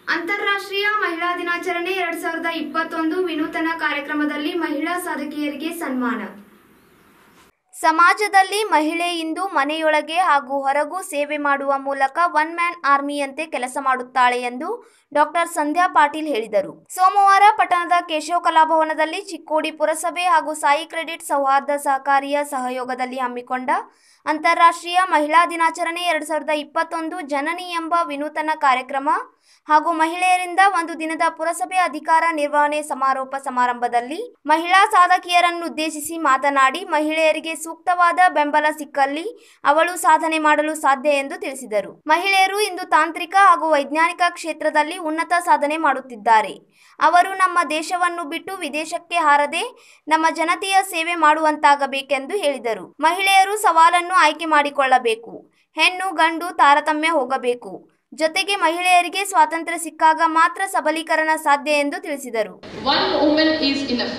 ಅಂತಾರಾಷ್ಟ್ರೀಯ ಮಹಿಳಾ ದಿನಾಚರಣೆ ಎರಡ್ ಸಾವಿರದ ಇಪ್ಪತ್ತೊಂದು ವಿನೂತನ ಕಾರ್ಯಕ್ರಮದಲ್ಲಿ ಮಹಿಳಾ ಸಾಧಕಿಯರಿಗೆ ಸನ್ಮಾನ ಸಮಾಜದಲ್ಲಿ ಮಹಿಳೆ ಇಂದು ಮನೆಯೊಳಗೆ ಹಾಗೂ ಹೊರಗೂ ಸೇವೆ ಮಾಡುವ ಮೂಲಕ ಒನ್ ಮ್ಯಾನ್ ಆರ್ಮಿಯಂತೆ ಕೆಲಸ ಮಾಡುತ್ತಾಳೆ ಎಂದು ಡಾಕ್ಟರ್ ಸಂಧ್ಯಾ ಪಾಟೀಲ್ ಹೇಳಿದರು ಸೋಮವಾರ ಪಟ್ಟಣದ ಕೇಶವ ಕಲಾಭವನದಲ್ಲಿ ಚಿಕ್ಕೋಡಿ ಪುರಸಭೆ ಹಾಗೂ ಸಾಯಿ ಕ್ರೆಡಿಟ್ ಸೌಹಾರ್ದ ಸಹಕಾರಿಯ ಸಹಯೋಗದಲ್ಲಿ ಹಮ್ಮಿಕೊಂಡ ಅಂತಾರಾಷ್ಟ್ರೀಯ ಮಹಿಳಾ ದಿನಾಚರಣೆ ಎರಡ್ ಸಾವಿರದ ಇಪ್ಪತ್ತೊಂದು ಜನನಿ ಎಂಬ ವಿನೂತನ ಕಾರ್ಯಕ್ರಮ ಹಾಗೂ ಮಹಿಳೆಯರಿಂದ ಒಂದು ದಿನದ ಪುರಸಭೆ ಅಧಿಕಾರ ನಿರ್ವಹಣೆ ಸಮಾರೋಪ ಸಮಾರಂಭದಲ್ಲಿ ಮಹಿಳಾ ಸಾಧಕಿಯರನ್ನುದ್ದೇಶಿಸಿ ಮಾತನಾಡಿ ಮಹಿಳೆಯರಿಗೆ ಸೂಕ್ತವಾದ ಬೆಂಬಲ ಸಿಕ್ಕಲ್ಲಿ ಅವಳು ಸಾಧನೆ ಮಾಡಲು ಸಾಧ್ಯ ಎಂದು ತಿಳಿಸಿದರು ಮಹಿಳೆಯರು ಇಂದು ತಾಂತ್ರಿಕ ಹಾಗೂ ವೈಜ್ಞಾನಿಕ ಕ್ಷೇತ್ರದಲ್ಲಿ ಉನ್ನತ ಸಾಧನೆ ಮಾಡುತ್ತಿದ್ದಾರೆ ಅವರು ನಮ್ಮ ದೇಶವನ್ನು ಬಿಟ್ಟು ವಿದೇಶಕ್ಕೆ ಹಾರದೆ ನಮ್ಮ ಜನತೆಯ ಸೇವೆ ಮಾಡುವಂತಾಗಬೇಕೆಂದು ಹೇಳಿದರು ಮಹಿಳೆಯರು ಸವಾಲನ್ನು ಆಯ್ಕೆ ಮಾಡಿಕೊಳ್ಳಬೇಕು ಹೆಣ್ಣು ಗಂಡು ತಾರತಮ್ಯ ಹೋಗಬೇಕು ಜೊತೆಗೆ ಮಹಿಳೆಯರಿಗೆ ಸ್ವಾತಂತ್ರ್ಯ ಸಿಕ್ಕಾಗ ಮಾತ್ರ ಸಬಲೀಕರಣ ಸಾಧ್ಯ ಎಂದು ತಿಳಿಸಿದರು ಒನ್ ವುಮೆನ್ ಈಸ್ ಇನಫ್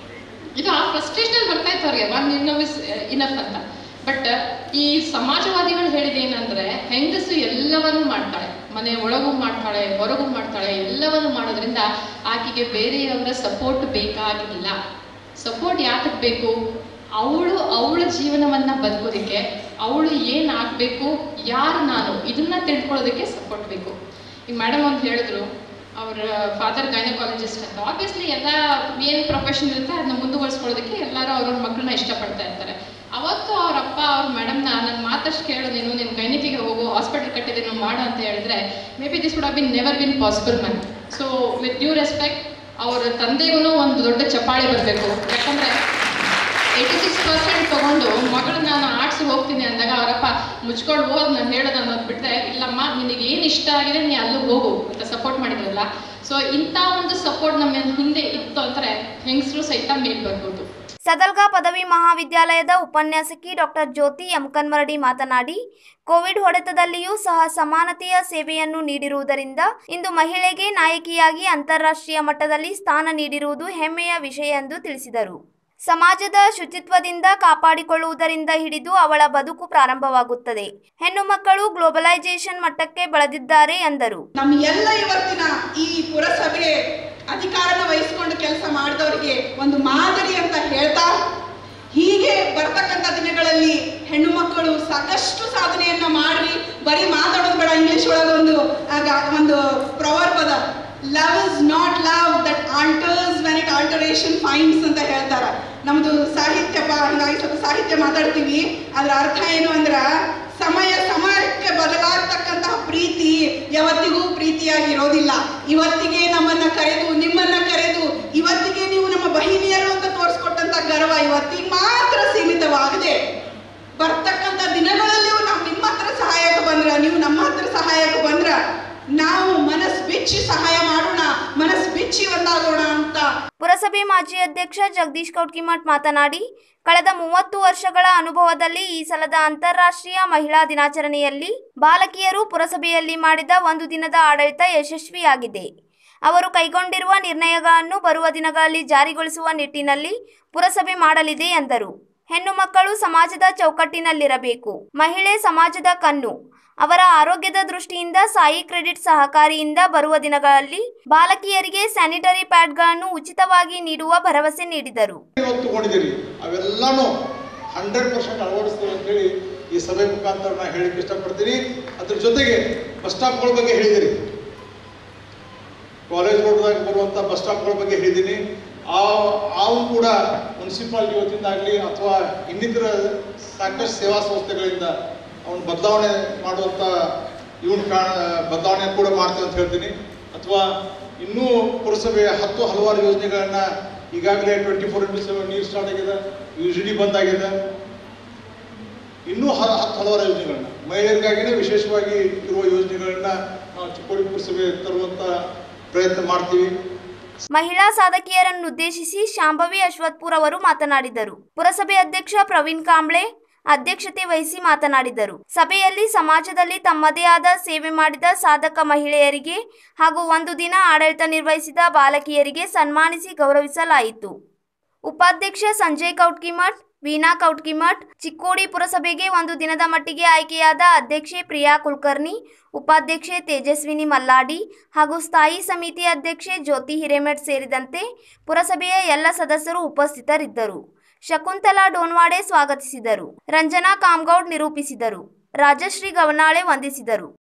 ಇದು ಆ ಫ್ರಸ್ಟ್ರೇಷನ್ ಬರ್ತಾ ಇತ್ತು ಅವ್ರಿಗೆ ಒನ್ ಇನ್ನವ್ ಇಸ್ ಇನಫ್ ಅಂತ ಬಟ್ ಈ ಸಮಾಜವಾದಿಗಳು ಹೇಳಿದ ಏನಂದ್ರೆ ಹೆಂಗಸು ಎಲ್ಲವನ್ನೂ ಮಾಡ್ತಾಳೆ ಮನೆ ಒಳಗೂ ಮಾಡ್ತಾಳೆ ಹೊರಗೂ ಮಾಡ್ತಾಳೆ ಎಲ್ಲವನ್ನು ಮಾಡೋದ್ರಿಂದ ಆಕೆಗೆ ಬೇರೆಯವರ ಸಪೋರ್ಟ್ ಬೇಕಾಗಿಲ್ಲ ಸಪೋರ್ಟ್ ಯಾತಕ್ಕೆ ಬೇಕು ಅವಳು ಅವಳ ಜೀವನವನ್ನ ಬದುಕೋದಕ್ಕೆ ಅವಳು ಏನ್ ಆಗ್ಬೇಕು ಯಾರು ನಾನು ಇದನ್ನ ತಿಳ್ಕೊಳ್ಳೋದಕ್ಕೆ ಸಪೋರ್ಟ್ ಬೇಕು ಈಗ ಮೇಡಮ್ ಅಂತ ಹೇಳಿದ್ರು ಅವ್ರ ಫಾದರ್ ಗೈನಕಾಲಜಿಸ್ಟ್ ಅಂತ ಆಬ್ವಿಯಸ್ಲಿ ಎಲ್ಲ ಏನು ಪ್ರೊಫೆಷನ್ ಇರುತ್ತೆ ಅದನ್ನ ಮುಂದುವರಿಸ್ಕೊಳ್ಳೋದಕ್ಕೆ ಎಲ್ಲರೂ ಅವ್ರವ್ರ ಮಕ್ಕಳನ್ನ ಇಷ್ಟಪಡ್ತಾ ಇರ್ತಾರೆ ಅವತ್ತು ಅವ್ರ ಅಪ್ಪ ಅವ್ರ ಮೇಡಮ್ನ ನನ್ನ ಮಾತಷ್ಟು ಕೇಳು ನೀನು ನಿನ್ನ ಗೈನಿಕಿಗೆ ಹೋಗು ಹಾಸ್ಪಿಟಲ್ ಕಟ್ಟಿದ್ದೇನು ಮಾಡು ಅಂತ ಹೇಳಿದ್ರೆ maybe this would been never been possible man so with due respect ಅವ್ರ ತಂದೆಗೂ ಒಂದು ದೊಡ್ಡ ಚಪ್ಪಾಳೆ ಬರಬೇಕು ಯಾಕಂದ್ರೆ ಏಯ್ಟಿ ಸಿಕ್ಸ್ ಪರ್ಸೆಂಟ್ ತಗೊಂಡು ಮಗಳು ನಾನು ಆರ್ಟ್ಸ್ ಹೋಗ್ತೀನಿ ಅಂದಾಗ ಅವರಪ್ಪ ಮುಚ್ಕೊಂಡು ಹೋದ್ ನಾನು ಹೇಳೋದು ಅನ್ನೋದು ಬಿಟ್ಟರೆ ಇಲ್ಲಮ್ಮ ನಿನಗೆ ಏನು ಇಷ್ಟ ಆಗಿದೆ ನೀ ಅಲ್ಲೂ ಹೋಗು ಅಂತ ಸಪೋರ್ಟ್ ಮಾಡಿದ್ರಲ್ಲ ಸೊ ಇಂಥ ಒಂದು ಸಪೋರ್ಟ್ ನಮ್ಮ ಹಿಂದೆ ಇತ್ತು ಅಂದರೆ ಹೆಂಗಸರು ಸಹಿತ ಮೇಲ್ ಬರ್ಬೋದು ಸದಲ್ಗಾ ಪದವಿ ಮಹಾವಿದ್ಯಾಲಯದ ಉಪನ್ಯಾಸಕಿ ಡಾಕ್ಟರ್ ಜ್ಯೋತಿ ಯಮಕನ್ಮರಡಿ ಮಾತನಾಡಿ ಕೋವಿಡ್ ಹೊಡೆತದಲ್ಲಿಯೂ ಸಹ ಸಮಾನತೆಯ ಸೇವೆಯನ್ನು ನೀಡಿರುವುದರಿಂದ ಇಂದು ಮಹಿಳೆಗೆ ನಾಯಕಿಯಾಗಿ ಅಂತಾರಾಷ್ಟ್ರೀಯ ಮಟ್ಟದಲ್ಲಿ ಸ್ಥಾನ ನೀಡಿರುವುದು ಹೆಮ್ಮೆಯ ವಿಷಯ ಎಂದು ತಿಳಿಸಿದರು ಸಮಾಜದ ಶುಚಿತ್ವದಿಂದ ಕಾಪಾಡಿಕೊಳ್ಳುವುದರಿಂದ ಹಿಡಿದು ಅವಳ ಬದುಕು ಪ್ರಾರಂಭವಾಗುತ್ತದೆ ಹೆಣ್ಣು ಮಕ್ಕಳು ಗ್ಲೋಬಲೈಸೇಷನ್ ಮಟ್ಟಕ್ಕೆ ಬೆಳೆದಿದ್ದಾರೆ ಎಂದರು ನಮ್ಮ ಎಲ್ಲ ಇವತ್ತಿನ ಈ ಪುರಸಭೆ ಅಧಿಕಾರನ ವಹಿಸಿಕೊಂಡು ಕೆಲಸ ಮಾಡಿದವರಿಗೆ ಒಂದು ಮಾದರಿ ಅಂತ ಹೇಳ್ತಾ ಹೀಗೆ ಬರ್ತಕ್ಕಂಥ ದಿನಗಳಲ್ಲಿ ಹೆಣ್ಣು ಮಕ್ಕಳು ಸಾಕಷ್ಟು ಸಾಧನೆಯನ್ನ ಮಾಡಿ ಬರೀ ಮಾತಾಡೋದು ಬೇಡ ಇಂಗ್ಲಿಷ್ ಒಳಗೆ ಒಂದು ಆಗ ಒಂದು ಪ್ರವರ್ಬ್ ಅದ love is not love that alters when it alteration finds ಅಂತ ಹೇಳ್ತಾರ ನಮ್ದು ಸಾಹಿತ್ಯಪ ಹಂಗಾಗಿ ಸ್ವಲ್ಪ ಸಾಹಿತ್ಯ ಮಾತಾಡ್ತೀವಿ ಅದ್ರ ಅರ್ಥ ಏನು ಅಂದ್ರ ಸಮಯ ಸಮಯಕ್ಕೆ ಬದಲಾಗ್ತಕ್ಕಂತಹ ಪ್ರೀತಿ ಯಾವತ್ತಿಗೂ ಪ್ರೀತಿಯಾಗಿರೋದಿಲ್ಲ ಇವತ್ತಿಗೆ ನಮ್ಮನ್ನ ಕರೆದು ನಿಮ್ಮನ್ನ ಕರೆದು ಇವತ್ತಿಗೆ ನೀವು ನಮ್ಮ ಬಹಿನಿಯರು ಅಂತ ತೋರಿಸ್ಕೊಟ್ಟಂತ ಗರ್ವ ಇವತ್ತಿಗೆ ಮಾತ್ರ ಸೀಮಿತವಾಗದೆ ಬರ್ತಕ್ಕಂಥ ದಿನಗಳಲ್ಲಿಯೂ ನಾವು ನಿಮ್ಮ ಹತ್ರ ಸಹಾಯಕ್ಕೆ ಬಂದ್ರ ನೀವು ನಮ್ಮ ಹತ್ರ ಸಹಾಯಕ್ಕೆ ಬಂದ್ರ ನಾವು ಮನಸ್ ಬಿಚ್ಚಿ ಸಹಾಯ ಮಾಡೋಣ ಮನಸ್ ಬಿಚ್ಚಿ ಒಂದಾಗೋಣ ಅಂತ ಪುರಸಭೆ ಮಾಜಿ ಅಧ್ಯಕ್ಷ ಜಗದೀಶ್ ಕೌಟ್ಕಿಮಠ್ ಮಾತನಾಡಿ ಕಳೆದ ಮೂವತ್ತು ವರ್ಷಗಳ ಅನುಭವದಲ್ಲಿ ಈ ಸಲದ ಅಂತಾರಾಷ್ಟ್ರೀಯ ಮಹಿಳಾ ದಿನಾಚರಣೆಯಲ್ಲಿ ಬಾಲಕಿಯರು ಪುರಸಭೆಯಲ್ಲಿ ಮಾಡಿದ ಒಂದು ದಿನದ ಆಡಳಿತ ಯಶಸ್ವಿಯಾಗಿದೆ ಅವರು ಕೈಗೊಂಡಿರುವ ನಿರ್ಣಯಗಳನ್ನು ಬರುವ ದಿನಗಳಲ್ಲಿ ಜಾರಿಗೊಳಿಸುವ ನಿಟ್ಟಿನಲ್ಲಿ ಪುರಸಭೆ ಮಾಡಲಿದೆ ಎಂದರು ಹೆಣ್ಣು ಮಕ್ಕಳು ಸಮಾಜದ ಚೌಕಟ್ಟಿನಲ್ಲಿರಬೇಕು ಮಹಿಳೆ ಸಮಾಜದ ಕಣ್ಣು ಅವರ ಆರೋಗ್ಯದ ದೃಷ್ಟಿಯಿಂದ ಸಾಯಿ ಕ್ರೆಡಿಟ್ ಸಹಕಾರಿಯಿಂದ ಬರುವ ದಿನಗಳಲ್ಲಿ ಬಾಲಕಿಯರಿಗೆ ಸ್ಯಾನಿಟರಿ ಪ್ಯಾಡ್ಗಳನ್ನು ಉಚಿತವಾಗಿ ನೀಡುವ ಭರವಸೆ ನೀಡಿದರು ಇವತ್ತು ತಗೊಂಡಿದ್ದೀರಿ ಅವೆಲ್ಲಾನು ಹಂಡ್ರೆಡ್ ಪರ್ಸೆಂಟ್ ಅಳವಡಿಸ್ತೀವಿ ಅಂತೇಳಿ ಈ ಸಭೆ ಮುಖಾಂತರ ನಾನು ಹೇಳಿಕ್ಕೆ ಇಷ್ಟಪಡ್ತೀನಿ ಅದ್ರ ಜೊತೆಗೆ ಬಸ್ ಸ್ಟಾಪ್ಗಳ ಬಗ್ಗೆ ಹೇಳಿದಿರಿ ಕಾಲೇಜ್ ರೋಡ್ದಾಗ ಬರುವಂಥ ಬಸ್ ಸ್ಟಾಪ್ಗಳ ಬಗ್ಗೆ ಹೇಳಿದ್ದೀನಿ ಆ ಅವು ಕೂಡ ಮುನ್ಸಿಪಾಲಿಟಿ ವತಿಯಿಂದ ಆಗಲಿ ಅಥವಾ ಇನ್ನಿತರ ಸಾಕಷ್ಟು ಸೇವಾ ಸಂಸ್ಥೆಗಳಿಂದ ಅವನು ಬದಲಾವಣೆ ಮಾಡುವಂಥ ಇವನ್ ಕಾಣ ಬದಲಾವಣೆ ಕೂಡ ಮಾಡ್ತೀವಿ ಅಂತ ಹೇಳ್ತೀನಿ ಅಥವಾ ಇನ್ನೂ ಪುರಸಭೆಯ ಹತ್ತು ಹಲವಾರು ಯೋಜನೆಗಳನ್ನ ಈಗಾಗಲೇ ಟ್ವೆಂಟಿ ಫೋರ್ ಇಂಟು ಸೆವೆನ್ ನೀರು ಸ್ಟಾರ್ಟ್ ಆಗಿದೆ ಯು ಜಿ ಡಿ ಬಂದಾಗಿದೆ ಇನ್ನೂ ಹ ಹತ್ತು ಹಲವಾರು ಯೋಜನೆಗಳನ್ನ ಮಹಿಳೆಯರಿಗಾಗಿನೇ ವಿಶೇಷವಾಗಿ ಇರುವ ಯೋಜನೆಗಳನ್ನ ನಾವು ಚಿಕ್ಕೋಡಿ ಪುರಸಭೆ ತರುವಂತ ಪ್ರಯತ್ನ ಮಾಡ್ತೀವಿ ಮಹಿಳಾ ಸಾಧಕಿಯರನ್ನುದ್ದೇಶಿಸಿ ಶಾಂಭವಿ ಅಶ್ವತ್ಪುರ್ ಅವರು ಮಾತನಾಡಿದರು ಪುರಸಭೆ ಅಧ್ಯಕ್ಷ ಪ್ರವೀಣ್ ಕಾಂಬ್ಳೆ ಅಧ್ಯಕ್ಷತೆ ವಹಿಸಿ ಮಾತನಾಡಿದರು ಸಭೆಯಲ್ಲಿ ಸಮಾಜದಲ್ಲಿ ತಮ್ಮದೇ ಆದ ಸೇವೆ ಮಾಡಿದ ಸಾಧಕ ಮಹಿಳೆಯರಿಗೆ ಹಾಗೂ ಒಂದು ದಿನ ಆಡಳಿತ ನಿರ್ವಹಿಸಿದ ಬಾಲಕಿಯರಿಗೆ ಸನ್ಮಾನಿಸಿ ಗೌರವಿಸಲಾಯಿತು ಉಪಾಧ್ಯಕ್ಷ ಸಂಜಯ್ ಕೌಟ್ಕಿಮಠ್ ವೀಣಾ ಕೌಟ್ಕಿಮಠ್ ಚಿಕ್ಕೋಡಿ ಪುರಸಭೆಗೆ ಒಂದು ದಿನದ ಮಟ್ಟಿಗೆ ಆಯ್ಕೆಯಾದ ಅಧ್ಯಕ್ಷೆ ಪ್ರಿಯಾ ಕುಲಕರ್ಣಿ ಉಪಾಧ್ಯಕ್ಷೆ ತೇಜಸ್ವಿನಿ ಮಲ್ಲಾಡಿ ಹಾಗೂ ಸ್ಥಾಯಿ ಸಮಿತಿ ಅಧ್ಯಕ್ಷೆ ಜ್ಯೋತಿ ಹಿರೇಮಠ್ ಸೇರಿದಂತೆ ಪುರಸಭೆಯ ಎಲ್ಲ ಸದಸ್ಯರು ಉಪಸ್ಥಿತರಿದ್ದರು ಶಕುಂತಲಾ ಡೋನ್ವಾಡೆ ಸ್ವಾಗತಿಸಿದರು ರಂಜನಾ ಕಾಮಗೌಡ್ ನಿರೂಪಿಸಿದರು ರಾಜಶ್ರೀ ಗವನಾಳೆ ವಂದಿಸಿದರು